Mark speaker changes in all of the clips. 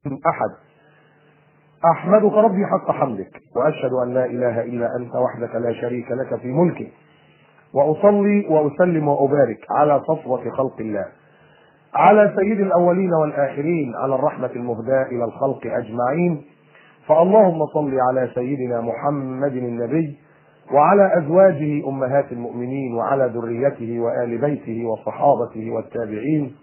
Speaker 1: أحد أحمدك ربي حق حمدك وأشهد أن لا إله إلا أنت وحدك لا شريك لك في ملكك وأصلي وأسلم وأبارك على صفوة خلق الله على سيد الأولين والآخرين على الرحمة المهداة إلى الخلق أجمعين فاللهم صل على سيدنا محمد النبي وعلى أزواجه أمهات المؤمنين وعلى ذريته وآل بيته وصحابته والتابعين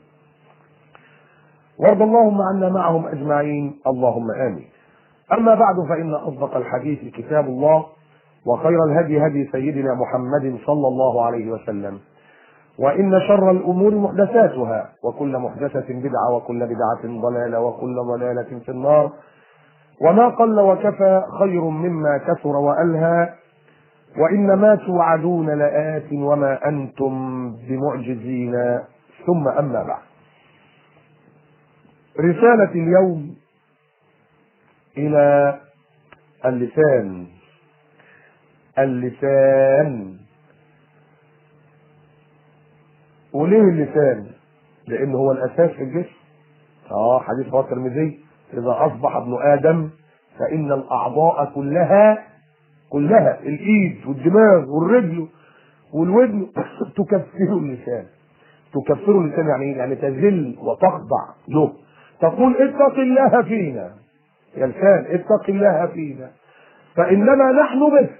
Speaker 1: وارض اللهم عنا معهم أجمعين اللهم آمين أما بعد فإن أصدق الحديث كتاب الله وخير الهدي هدي سيدنا محمد صلى الله عليه وسلم وإن شر الأمور محدثاتها وكل محدثة بدعة وكل بدعة ضلالة وكل ضلالة في النار وما قل وكفى خير مما كثر وألهى وإن ما توعدون لآت وما أنتم بمعجزين ثم أما بعد رسالة اليوم إلى اللسان اللسان وليه اللسان؟ لأن هو الأساس في الجسم اه حديث رواه الترمذي إذا أصبح ابن آدم فإن الأعضاء كلها كلها الإيد والدماغ والرجل والودن تكفر اللسان تكفر اللسان يعني ايه؟ يعني تذل وتخضع له تقول اتق الله فينا يا لسان اتق الله فينا فإنما نحن بك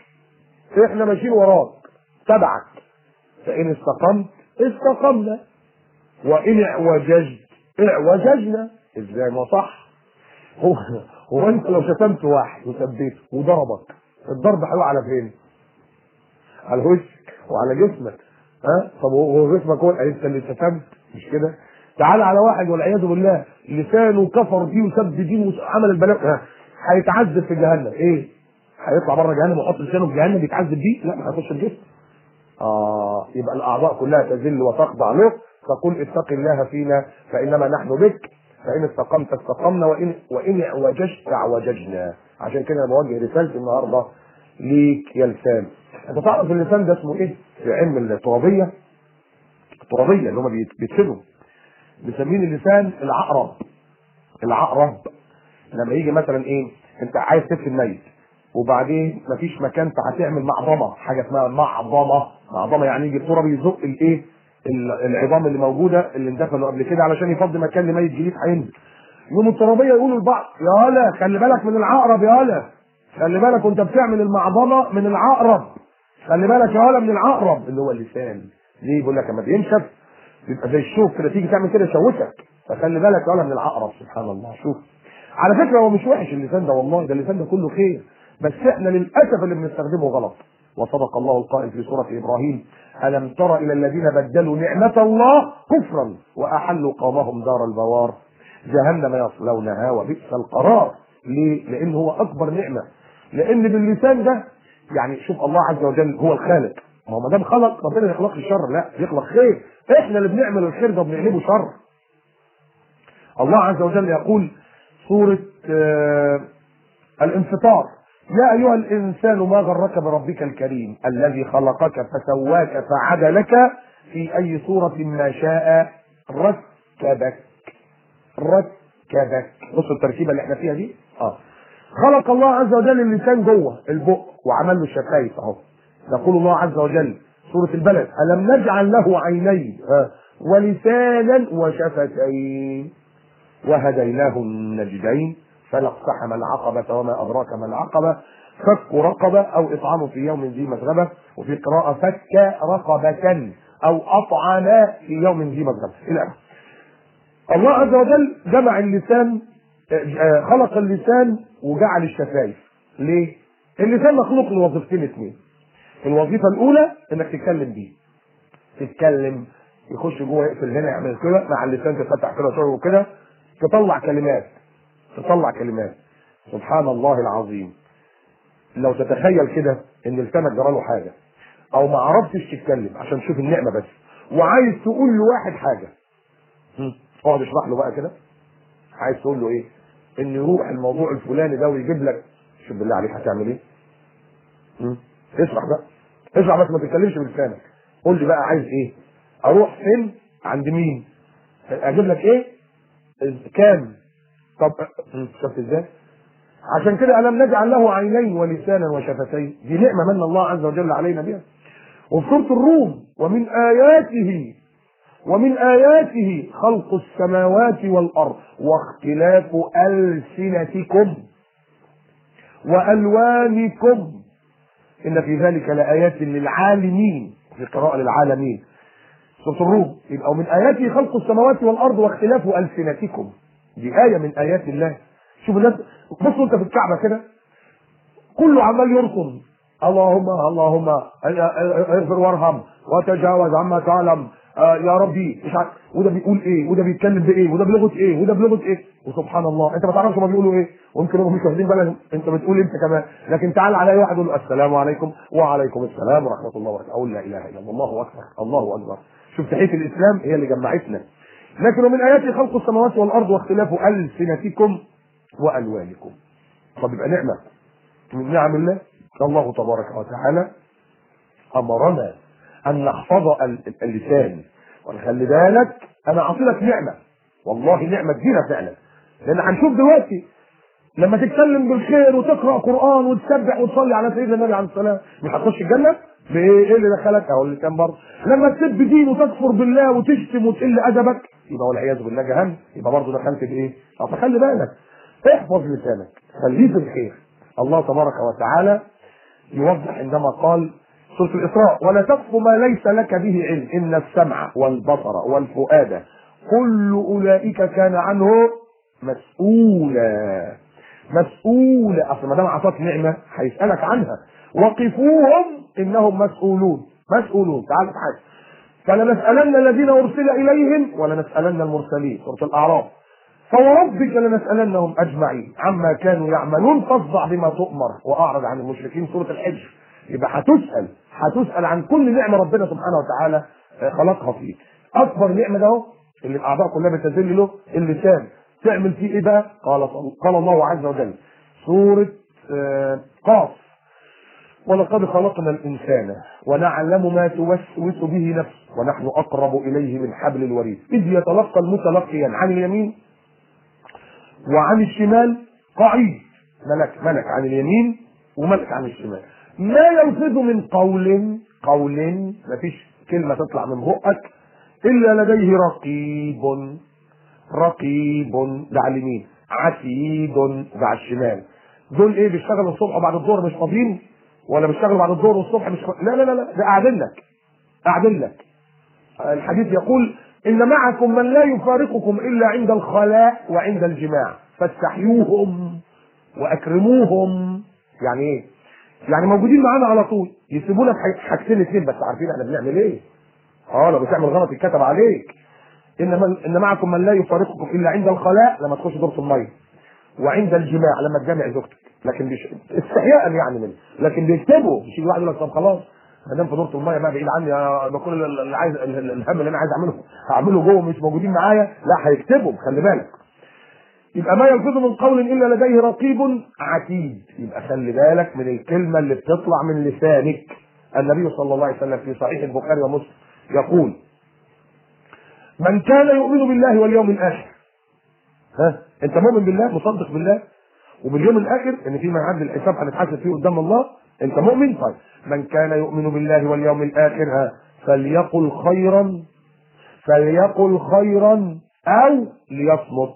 Speaker 1: احنا ماشيين وراك تبعك فإن استقمت استقمنا وإن اعوججت اعوججنا ازاي ما صح هو هو انت لو شتمت واحد وثبيته وضربك الضرب هيقع على فين؟ على وشك وعلى جسمك ها طب هو جسمك هو انت اللي شتمت مش كده؟ تعال على واحد والعياذ بالله لسانه كفر فيه وسب دين وعمل البلاء ها هيتعذب في جهنم ايه؟ هيطلع بره جهنم ويحط لسانه في جهنم يتعذب بيه؟ لا ما هيخش الجسم اه يبقى الاعضاء كلها تذل وتخضع له فقل اتق الله فينا فانما نحن بك فان استقمت استقمنا وان وان اعوججت اعوججنا عشان كده انا بوجه رسالتي النهارده ليك يا لسان انت تعرف اللسان ده اسمه ايه؟ في علم الترابيه الترابيه اللي هم بيتفنوا مسمين اللسان العقرب العقرب لما يجي مثلا ايه انت عايز تدفن ميت وبعدين مفيش مكان فهتعمل معظمه حاجه اسمها معظمه معظمه يعني يجي التراب يزق الايه العظام اللي موجوده اللي اندفنوا قبل كده علشان يفضي مكان لميت جديد هينزل يوم الترابيه يقولوا لبعض يا هلا خلي بالك من العقرب يا هلا خلي بالك وانت بتعمل المعظمه من العقرب خلي بالك يا هلا من العقرب اللي هو اللسان ليه بيقول لك لما بينشف بيبقى زي الشوك كده تيجي تعمل كده يشوكك فخلي بالك يا هلا من العقرب سبحان الله شوف على فكره هو مش وحش اللسان ده والله ده اللسان ده كله خير بس احنا للاسف اللي بنستخدمه غلط وصدق الله القائل في سوره ابراهيم الم تر الى الذين بدلوا نعمه الله كفرا واحلوا قومهم دار البوار جهنم يصلونها وبئس القرار ليه؟ لان هو اكبر نعمه لان باللسان ده يعني شوف الله عز وجل هو الخالق ما هو ما دام خلق ربنا ما يخلقش شر لا يخلق خير احنا اللي بنعمل الخير ده بنقلبه شر الله عز وجل يقول سوره آه الانفطار يا أيها الإنسان ما غرك بربك الكريم الذي خلقك فسواك فعدلك في أي صورة ما شاء ركبك ركبك بص التركيبة اللي احنا فيها دي اه خلق الله عز وجل اللسان جوه البق وعمل له الشفايف اهو يقول الله عز وجل سورة البلد ألم نجعل له عينين آه. ولسانا وشفتين وهديناه النجدين فلا اقتحم العقبة وما أدراك ما العقبة فك رقبة أو إطعام في يوم ذي مسغبة وفي قراءة فك رقبة أو أطعم في يوم ذي مسغبة إلى آخره. الله عز وجل جمع اللسان خلق اللسان وجعل الشفايف ليه؟ اللسان مخلوق لوظيفتين اثنين الوظيفة الأولى إنك تتكلم بيه تتكلم يخش جوه يقفل هنا يعمل كده مع اللسان تفتح كده شويه وكده تطلع كلمات تطلع كلمات سبحان الله العظيم لو تتخيل كده ان لسانك جراله حاجه او ما عرفتش تتكلم عشان تشوف النعمه بس وعايز تقول لواحد حاجه اقعد اشرح له بقى كده عايز تقول له ايه ان يروح الموضوع الفلاني ده ويجيب لك شوف بالله عليك هتعمل ايه اشرح بقى اشرح بس ما تتكلمش بلسانك قول لي بقى عايز ايه اروح فين عند مين اجيب لك ايه كام طب شفت ازاي؟ عشان كده ألم نجعل له عينين ولسانا وشفتين دي نعمة من الله عز وجل علينا بها وفي سورة الروم ومن آياته ومن آياته خلق السماوات والأرض واختلاف ألسنتكم وألوانكم إن في ذلك لآيات للعالمين في قراءة للعالمين سورة الروم يبقى ومن آياته خلق السماوات والأرض واختلاف ألسنتكم دي آية من آيات الله شوف الناس بصوا أنت في الكعبة كده كله عمال يرسم اللهم اللهم اغفر وارحم وتجاوز عما تعلم آه يا ربي مش عارف وده بيقول ايه وده بيتكلم بايه وده بلغه ايه وده بلغه ايه وسبحان الله انت ما تعرفش هما بيقولوا ايه ويمكن هم مش واخدين بالهم انت بتقول انت كمان لكن تعال على واحد يقول له السلام عليكم وعليكم السلام ورحمه الله وبركاته اقول لا اله الا الله الله اكبر الله اكبر شوف تحيه الاسلام هي اللي جمعتنا لكن ومن اياته خلق السماوات والارض واختلاف السنتكم والوانكم طب يبقى نعمه من نعم الله الله تبارك وتعالى امرنا ان نحفظ اللسان ونخلي بالك انا اعطيلك نعمه والله نعمه كبيره فعلا لان هنشوف دلوقتي لما تتكلم بالخير وتقرا قران وتسبح وتصلي على سيدنا النبي عليه الصلاه مش هتخش الجنه؟ بايه ايه اللي دخلك؟ اهو اللي كان برضه لما تسب دين وتكفر بالله وتشتم وتقل ادبك يبقى والعياذ بالله جهنم يبقى برضه دخلت بايه؟ طب خلي بالك احفظ لسانك خليه في الخير الله تبارك وتعالى يوضح عندما قال سورة الإسراء ولا تقف ما ليس لك به علم إن السمع والبصر والفؤاد كل أولئك كان عنه مسؤولا مسؤولا أصل ما دام أعطاك نعمة هيسألك عنها وقفوهم إنهم مسؤولون مسؤولون تعال تعال فلنسألن الذين أرسل إليهم ولنسألن المرسلين سورة الأعراف فوربك لنسألنهم أجمعين عما كانوا يعملون فاصدع بما تؤمر وأعرض عن المشركين سورة الحج يبقى هتسأل هتسأل عن كل نعمة ربنا سبحانه وتعالى خلقها فيك أكبر نعمة ده اللي الأعضاء كلها بتذل له اللسان تعمل فيه إيه بقى؟ قال قال الله عز وجل سورة قاف ولقد خلقنا الإنسان ونعلم ما توسوس به نفسه ونحن أقرب إليه من حبل الوريد إذ يتلقى المتلقيا عن اليمين وعن الشمال قعيد ملك ملك عن اليمين وملك عن الشمال ما يلفظ من قول قول مفيش كلمة تطلع من بقك إلا لديه رقيب رقيب ده على اليمين عتيد ده على الشمال دول ايه بيشتغلوا الصبح وبعد الظهر مش فاضيين ولا بيشتغلوا بعد الظهر والصبح مش فاضيين لا لا لا لا ده قاعدين لك قاعدين لك الحديث يقول إن معكم من لا يفارقكم إلا عند الخلاء وعند الجماع فاستحيوهم وأكرموهم يعني إيه؟ يعني موجودين معانا على طول يسيبونا في حاجتين اثنين بس عارفين احنا بنعمل ايه اه لو بتعمل غلط يتكتب عليك ان من ان معكم من لا يفارقكم الا عند الخلاء لما تخش دورة الميه وعند الجماع لما تجامع زوجتك لكن بيش... استحياء يعني منه لكن بيكتبوا مش يجي واحد يقول لك طب خلاص ما دام في دورة الميه بقى بعيد عني بكل اللي عايز الهم اللي انا عايز اعمله هعمله جوه مش موجودين معايا لا هيكتبوا خلي بالك يبقى ما يلفظ من قول الا لديه رقيب عتيد يبقى خلي بالك من الكلمه اللي بتطلع من لسانك النبي صلى الله عليه وسلم في صحيح البخاري ومسلم يقول من كان يؤمن بالله واليوم الاخر ها انت مؤمن بالله مصدق بالله وباليوم الاخر ان في ميعاد الحساب هنتحاسب فيه قدام الله انت مؤمن طيب من كان يؤمن بالله واليوم الاخر ها فليقل خيرا فليقل خيرا او ليصمت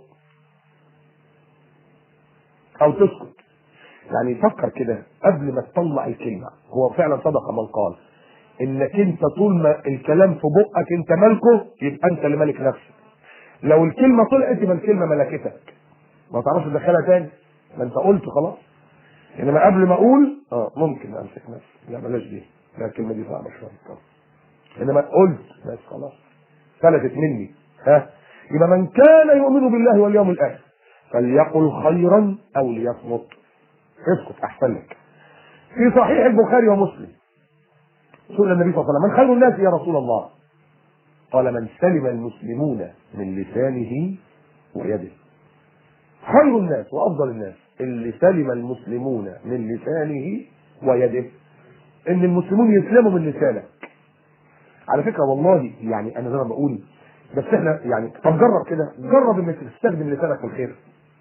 Speaker 1: او تسكت يعني فكر كده قبل ما تطلع الكلمه هو فعلا صدق من قال انك انت طول ما الكلام في بقك انت مالكه يبقى انت اللي مالك نفسك لو الكلمه طلعت يبقى الكلمه ملكتك ما تعرفش تدخلها تاني ما انت قلت خلاص انما قبل ما اقول اه ممكن امسك نفسي لا بلاش دي لا الكلمه دي صعبه شويه انما قلت بس خلاص فلتت مني ها يبقى من كان يؤمن بالله واليوم الاخر فليقل خيرا او ليصمت اسكت احسن لك في صحيح البخاري ومسلم سئل النبي صلى الله عليه وسلم من خير الناس يا رسول الله قال من سلم المسلمون من لسانه ويده خير الناس وافضل الناس اللي سلم المسلمون من لسانه ويده ان المسلمون يسلموا من لسانك على فكره والله يعني انا زي ما بقول بس احنا يعني طب جرب كده جرب انك تستخدم لسانك في الخير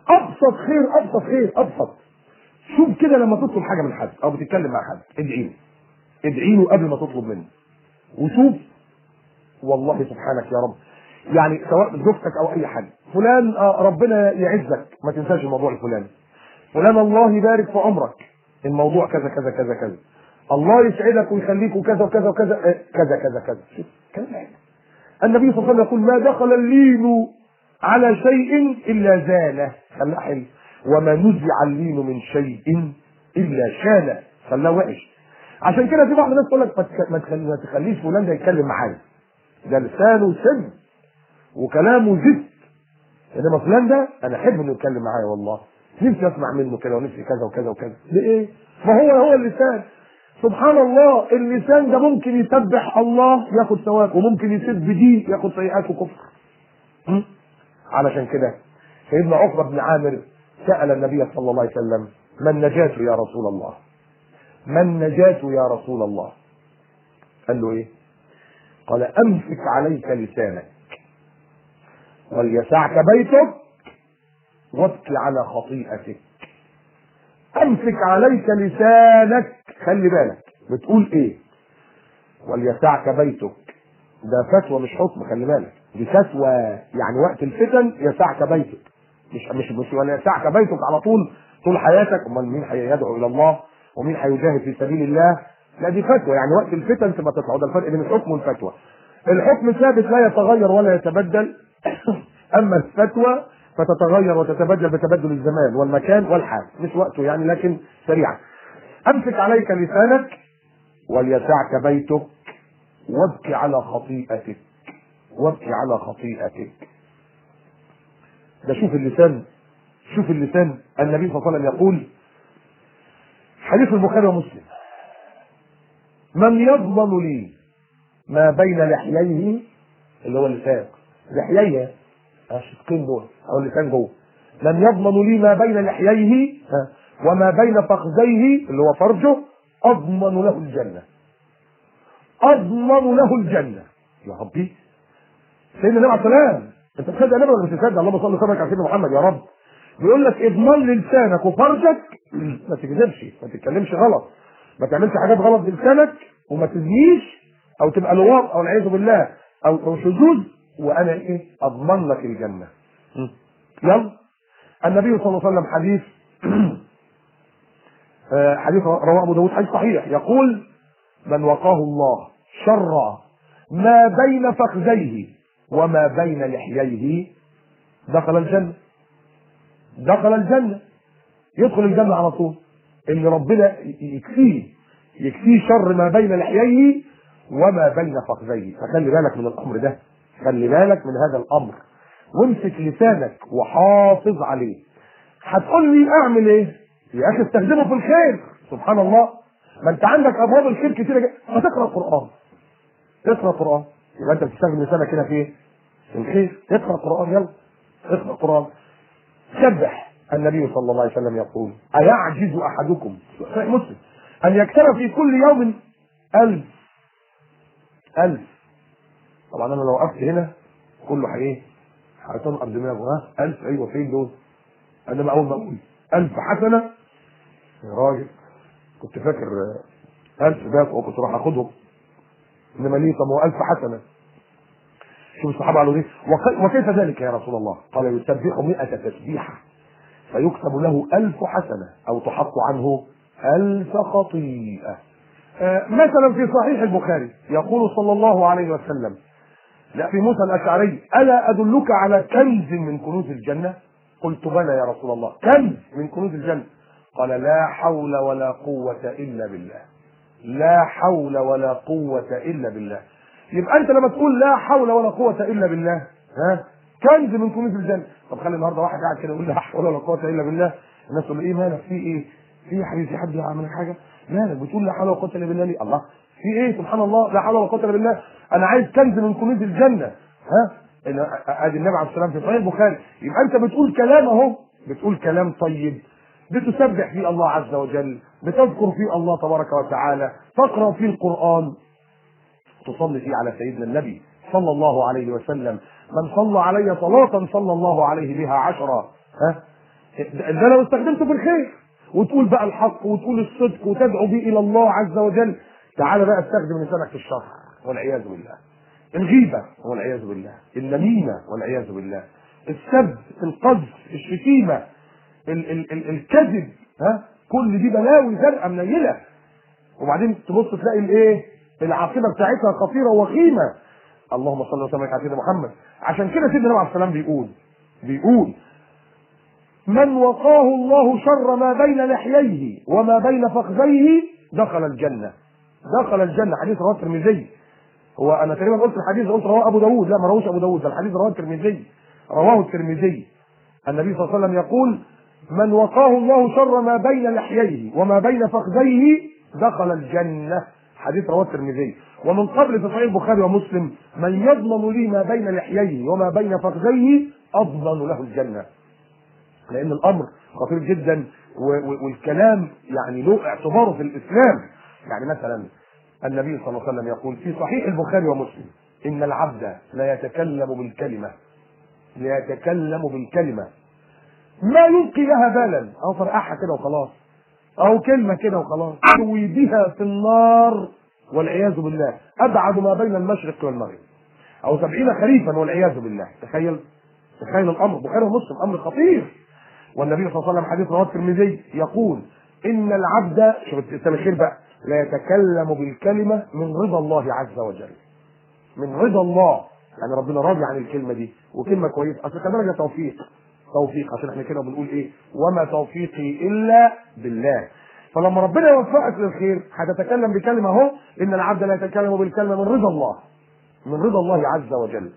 Speaker 1: ابسط خير ابسط خير ابسط شوف كده لما تطلب حاجه من حد او بتتكلم مع حد ادعي له ادعي له قبل ما تطلب منه وشوف والله سبحانك يا رب يعني سواء زوجتك او اي حد فلان آه ربنا يعزك ما تنساش الموضوع الفلاني فلان الله يبارك في عمرك الموضوع كذا كذا كذا كذا الله يسعدك ويخليك وكذا وكذا وكذا آه، كذا كذا كذا شوف كلام حلو. النبي صلى الله عليه وسلم يقول ما دخل اللين على شيء الا زانه خلاه حلو وما نزع اللين من شيء الا شانه خلاه وحش عشان كده في بعض الناس تقول لك ما تخ- ما تخلي- ما تخليش فلان ده يتكلم معايا ده لسانه سم وكلامه زفت انما فلان ده انا احب انه يتكلم معايا والله نفسي اسمع منه كده ونفسي كذا وكذا وكذا ليه؟ ما هو هو اللسان سبحان الله اللسان ده ممكن يسبح الله ياخد ثواب وممكن يسب دين ياخد سيئات وكفر م? علشان كده سيدنا عقبه بن عامر سال النبي صلى الله عليه وسلم ما النجاة يا رسول الله؟ ما النجاة يا رسول الله؟ قال له ايه؟ قال امسك عليك لسانك وليسعك بيتك وابكي على خطيئتك امسك عليك لسانك خلي بالك بتقول ايه وليسعك بيتك ده فتوى مش حكم خلي بالك دي فتوى يعني وقت الفتن يسعك بيتك مش مش مش ولا يسعك بيتك على طول طول حياتك امال مين هيدعو الى الله ومين هيجاهد في سبيل الله لا دي فتوى يعني وقت الفتن تبقى تطلع ده الفرق بين الحكم والفتوى الحكم ثابت لا يتغير ولا يتبدل اما الفتوى فتتغير وتتبدل بتبدل الزمان والمكان والحال مش وقته يعني لكن سريعا امسك عليك لسانك وليسعك بيتك وابكي على خطيئتك وابكي على خطيئتك ده شوف اللسان شوف اللسان النبي صلى الله عليه وسلم يقول حديث البخاري ومسلم من يضمن لي ما بين لحييه اللي هو اللسان لحييه الشقين دول او اللسان جوه من يضمن لي ما بين لحييه ها، وما بين فخذيه اللي هو فرجه اضمن له الجنه اضمن له الجنه يا ربي سيدنا النبي عليه السلام انت تصدق النبي ولا مش تصدق اللهم صل وسلم على سيدنا محمد يا رب بيقول لك اضمن لي لسانك وفرجك ما تكذبش ما تتكلمش غلط ما تعملش حاجات غلط بلسانك وما تزنيش او تبقى لواط او والعياذ بالله او او شذوذ وانا ايه اضمن لك الجنه م. يلا النبي صلى الله عليه وسلم حديث آه، حديث رواه ابو داود حديث صحيح يقول من وقاه الله شر ما بين فخذيه وما بين لحييه دخل الجنه دخل الجنه يدخل الجنه على طول ان ربنا يكفيه يكفيه شر ما بين لحييه وما بين فخذيه فخلي بالك من الامر ده خلي بالك من هذا الامر وامسك لسانك وحافظ عليه هتقول لي اعمل ايه يا اخي استخدمه في الخير سبحان الله ما انت عندك ابواب الخير كتيره جدا ما تقرا القران اقرا القران يبقى انت بتستخدم لسانك هنا في ايه في الخير اقرا القران يلا اقرا القران سبح النبي صلى الله عليه وسلم يقول أيعجز أحدكم صحيح مسلم أن يكتب في كل يوم ألف ألف طبعا أنا لو وقفت هنا كله حي إيه؟ هتنقر دماغه ها ألف أيوه فين دول؟ أنا أول ما أقول ألف حسنة يا راجل كنت فاكر آه، ألف باك وكنت راح آخدهم إنما ليه طب هو ألف حسنة شوف الصحابة قالوا ايه وك- وكيف ذلك يا رسول الله قال يسبح مئة تسبيحة فيكتب له ألف حسنة أو تحط عنه ألف خطيئة آه، مثلا في صحيح البخاري يقول صلى الله عليه وسلم لا في موسى الأشعري ألا أدلك على كنز من كنوز الجنة قلت بلى يا رسول الله كنز من كنوز الجنة قال لا حول ولا قوة إلا بالله لا حول ولا قوة إلا بالله يبقى أنت لما تقول لا حول ولا قوة إلا بالله ها كنز من كنوز الجنة طب خلي النهارده واحد قاعد كده يقول لا حول ولا قوة إلا بالله الناس تقول إيه مالك في إيه؟ في يا حبيبي في حد يعمل حاجة؟ مالك بتقول لا حول ولا قوة إلا بالله ليه؟ الله في إيه سبحان الله لا حول ولا قوة إلا بالله أنا عايز كنز من كنوز الجنة ها إن- ادي النبي عليه السلام في صحيح البخاري يبقى انت بتقول كلام اهو بتقول كلام طيب بتسبح فيه الله عز وجل بتذكر فيه الله تبارك وتعالى تقرا فيه القران تصلي فيه على سيدنا النبي صلى الله عليه وسلم من صلى علي صلاة صلى الله عليه بها عشرة ها ده ده لو استخدمته في الخير وتقول بقى الحق وتقول الصدق وتدعو به الى الله عز وجل تعالى بقى استخدم لسانك في الشر والعياذ بالله الغيبه والعياذ بالله النميمه والعياذ بالله السب القذف الشتيمه ال- ال- ال- الكذب ها كل دي بلاوي زرقاء منيله وبعدين تبص تلاقي الايه العاقبه بتاعتها خطيره وخيمه اللهم صل وسلم على سيدنا محمد عشان كده سيدنا النبي عليه السلام بيقول بيقول من وقاه الله شر ما بين لحييه وما بين فخذيه دخل الجنه دخل الجنه حديث رواه الترمذي هو انا تقريبا قلت الحديث قلت رواه ابو داود لا ما رواه ابو داود ده الحديث رواه الترمذي رواه الترمذي النبي صلى الله عليه وسلم يقول من وقاه الله شر ما بين لحييه وما بين فخذيه دخل الجنة حديث رواه الترمذي ومن قبل في صحيح البخاري ومسلم من يضمن لي ما بين لحييه وما بين فخذيه أضمن له الجنة لأن الأمر خطير جدا و- و- والكلام يعني له اعتباره في الإسلام يعني مثلا النبي صلى الله عليه وسلم يقول في صحيح البخاري ومسلم إن العبد لا يتكلم بالكلمة لا يتكلم بالكلمة ما يلقي لها بالا او فرقعها كده وخلاص او كلمه كده وخلاص يروي بها في النار والعياذ بالله ابعد ما بين المشرق والمغرب او سبعين خريفا والعياذ بالله تخيل تخيل الامر بخاري ومسلم امر خطير والنبي صلى الله عليه وسلم حديث رواه الترمذي يقول ان العبد شوف الاسلام الخير بقى لا يتكلم بالكلمه من رضا الله عز وجل من رضا الله يعني ربنا راضي عن الكلمه دي وكلمه كويسه اصل كمان ده توفيق توفيق عشان احنا كده بنقول ايه وما توفيقي الا بالله فلما ربنا يوفقك للخير هتتكلم بكلمه اهو ان العبد لا يتكلم بالكلمه من رضا الله من رضا الله عز وجل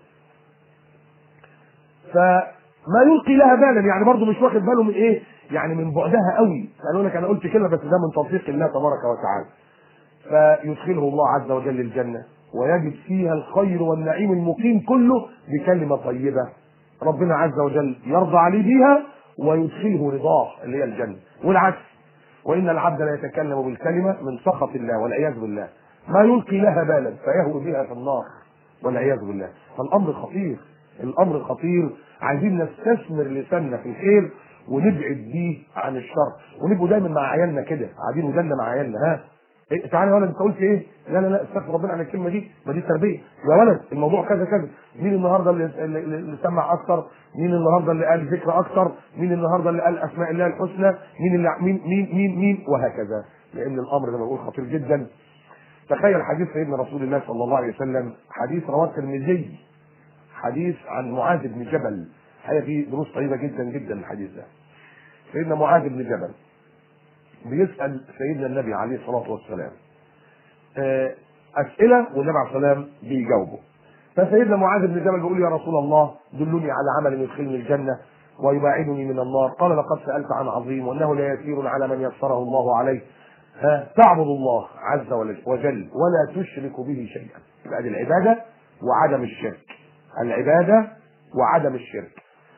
Speaker 1: فما يلقي لها بالا يعني برضه مش واخد باله من ايه يعني من بعدها قوي يعني يقول لك انا قلت كلمه بس ده من توفيق الله تبارك وتعالى فيدخله الله عز وجل الجنه ويجد فيها الخير والنعيم المقيم كله بكلمه طيبه ربنا عز وجل يرضى عليه بها ويدخله رضاه اللي هي الجنه والعكس وان العبد لا يتكلم بالكلمه من سخط الله والعياذ بالله ما يلقي لها بالا فيهوي بها في النار والعياذ بالله فالامر خطير الامر خطير عايزين نستثمر لساننا في الخير ونبعد بيه عن الشر ونبقوا دايما مع عيالنا كده قاعدين ودنا مع عيالنا ها إيه تعالى يا ولد انت قلت ايه؟ لا لا لا استغفر ربنا عن الكلمه دي ما دي تربيه يا ولد الموضوع كذا كذا مين النهارده اللي, اللي, اللي سمع اكتر؟ مين النهارده اللي قال ذكر اكتر؟ مين النهارده اللي قال اسماء الله الحسنى؟ مين اللي مين مين مين مين وهكذا لان الامر زي ما بقول خطير جدا تخيل حديث سيدنا رسول الله صلى الله عليه وسلم حديث رواه الترمذي حديث عن معاذ بن جبل هي فيه دروس طيبه جدا جدا الحديث ده سيدنا معاذ بن جبل بيسال سيدنا النبي عليه الصلاه والسلام آه، اسئله والنبي عليه الصلاه والسلام بيجاوبه فسيدنا معاذ بن جبل بيقول يا رسول الله دلني على عمل يدخلني الجنه ويباعدني من النار قال لقد سالت عن عظيم وانه لا يسير على من يسره الله عليه ها تعبد الله عز وجل ولا تشرك به شيئا يبقى دي العباده وعدم الشرك العباده وعدم الشرك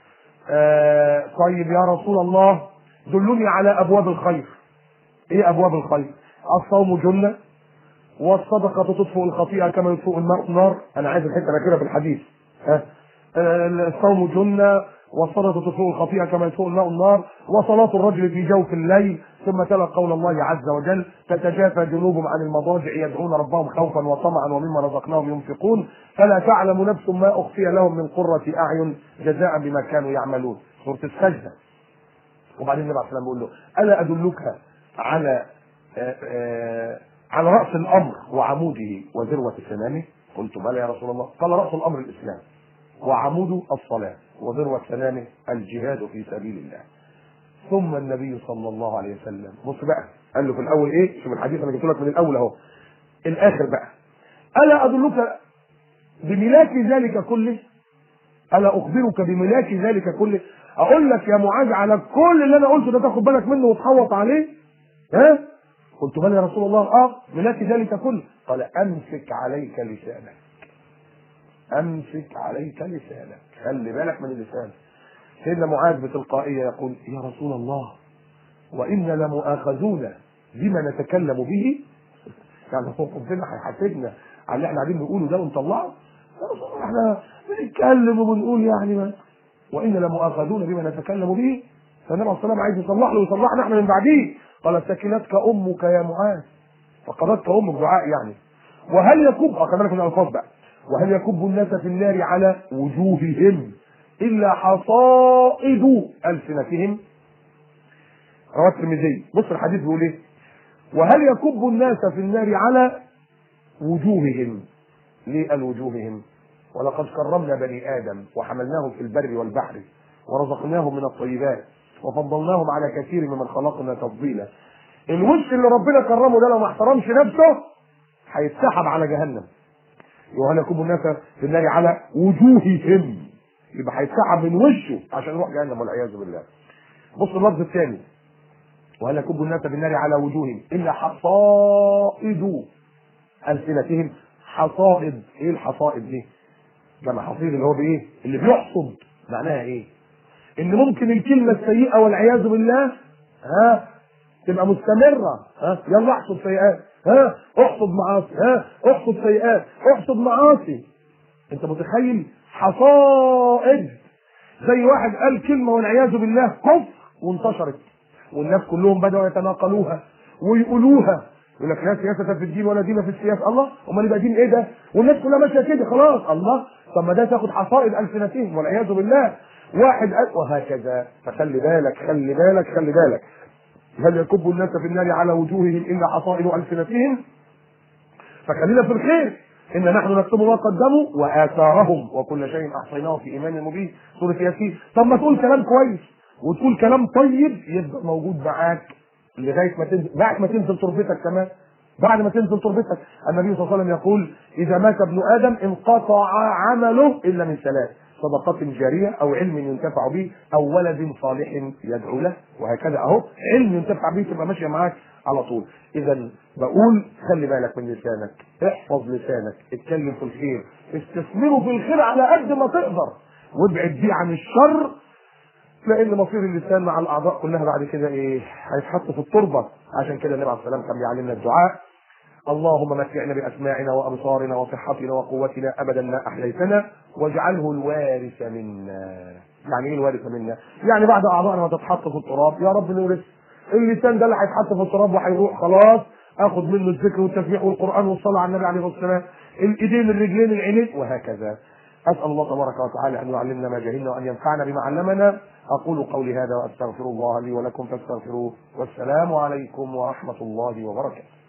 Speaker 1: آه طيب يا رسول الله دلني على ابواب الخير ايه ابواب الخير الصوم جنه والصدقه تطفئ الخطيئه كما يطفئ الماء النار انا عايز الحته الاخيره في الحديث ها آه الصوم جنه والصلاة تطفئ الخطيئة كما يطفئ الماء النار وصلاة الرجل في جوف الليل ثم تلا قول الله عز وجل تتجافى جنوبهم عن المضاجع يدعون ربهم خوفا وطمعا ومما رزقناهم ينفقون فلا تعلم نفس ما أخفي لهم من قرة أعين جزاء بما كانوا يعملون سورة السجدة وبعدين النبي عليه الصلاة والسلام بيقول له ألا أدلك على آآ آآ على رأس الأمر وعموده وذروة سنامه قلت بلى يا رسول الله قال رأس الأمر الإسلام وعموده الصلاة وذروة سنامه الجهاد في سبيل الله ثم النبي صلى الله عليه وسلم بص بقى قال له في الأول إيه شوف الحديث أنا جبت لك من الأول أهو الآخر بقى ألا أدلك بملاك ذلك كله ألا أخبرك بملاك ذلك كله أقول لك يا معاذ على كل اللي أنا قلته ده تاخد بالك منه وتحوط عليه ها قلت بلى يا رسول الله اه ملاك ذلك كله قال امسك عليك لسانك امسك عليك لسانك خلي بالك من اللسان سيدنا معاذ بتلقائية يقول يا رسول الله وإنا لمؤاخذون بما نتكلم به يعني هو ربنا هيحاسبنا على اللي احنا قاعدين نقوله ده ونطلعه يا رسول الله احنا بنتكلم وبنقول يعني ما وإنا لمؤاخذون بما نتكلم به فالنبي عليه الصلاه والسلام عايز يصلح له ويصلحنا احنا من بعديه قال سكنتك امك يا معاذ فقدتك امك دعاء يعني وهل يكب اه كمان من الالفاظ بقى وهل يكب الناس في النار على وجوههم الا حصائد السنتهم رواه الترمذي بص الحديث بيقول ايه وهل يكب الناس في النار على وجوههم ليه قال وجوههم ولقد كرمنا بني ادم وحملناهم في البر والبحر ورزقناهم من الطيبات وفضلناهم على كثير ممن خلقنا تفضيلا الوش اللي ربنا كرمه ده لو ما احترمش نفسه هيتسحب على جهنم وهل يكب الناس في النار على وجوههم يبقى هيتسحب من وشه عشان يروح جهنم والعياذ بالله بص اللفظ الثاني وهل يكب الناس في النار على وجوههم الا حصائد السنتهم حصائد ايه الحصائد دي؟ ده محاصيل اللي هو بايه؟ اللي بيحصد معناها ايه؟ ان ممكن الكلمه السيئه والعياذ بالله ها تبقى مستمره ها يلا احصد سيئات ها احصد معاصي ها احصد سيئات احصد معاصي انت متخيل حصائد زي واحد قال كلمه والعياذ بالله كفر وانتشرت والناس كلهم بداوا يتناقلوها ويقولوها يقول لك لا سياسة في الدين ولا دين في السياسة الله امال يبقى دين ايه ده والناس كلها ماشية كده خلاص الله طب ما ده تاخد حصائد ألسنتهم والعياذ بالله واحد قال وهكذا فخلي بالك خلي بالك خلي بالك هل يكب الناس في النار على وجوههم الا حصائد السنتهم فخلينا في الخير ان نحن نكتب ما قدموا واثارهم وكل شيء احصيناه في ايمان مبين سوره ياسين طب ما تقول كلام كويس وتقول كلام طيب يبقى موجود معاك لغايه ما تنزل بعد ما تنزل تربتك كمان بعد ما تنزل تربتك النبي صلى الله عليه وسلم يقول اذا مات ابن ادم انقطع عمله الا من ثلاث صدقة جارية أو علم ينتفع به أو ولد صالح يدعو له وهكذا أهو علم ينتفع به تبقى ماشية معاك على طول إذا بقول خلي بالك من لسانك احفظ لسانك اتكلم في الخير استثمره في الخير على قد ما تقدر وابعد بيه عن الشر لان مصير اللسان مع الاعضاء كلها بعد كده ايه هيتحط في التربه عشان كده النبي عليه الصلاه والسلام كان بيعلمنا الدعاء اللهم متعنا باسماعنا وابصارنا وصحتنا وقوتنا ابدا ما احييتنا واجعله الوارث منا يعني ايه الوارث منا يعني بعد اعضائنا ما تتحط في التراب يا رب نورث اللسان ده اللي هيتحط في التراب وهيروح خلاص اخد منه الذكر والتسبيح والقران والصلاه على النبي عليه الصلاه والسلام الايدين الرجلين العينين وهكذا اسال الله تبارك وتعالى ان يعلمنا ما جهلنا وان ينفعنا بما علمنا اقول قولي هذا واستغفر الله لي ولكم فاستغفروه والسلام عليكم ورحمه الله وبركاته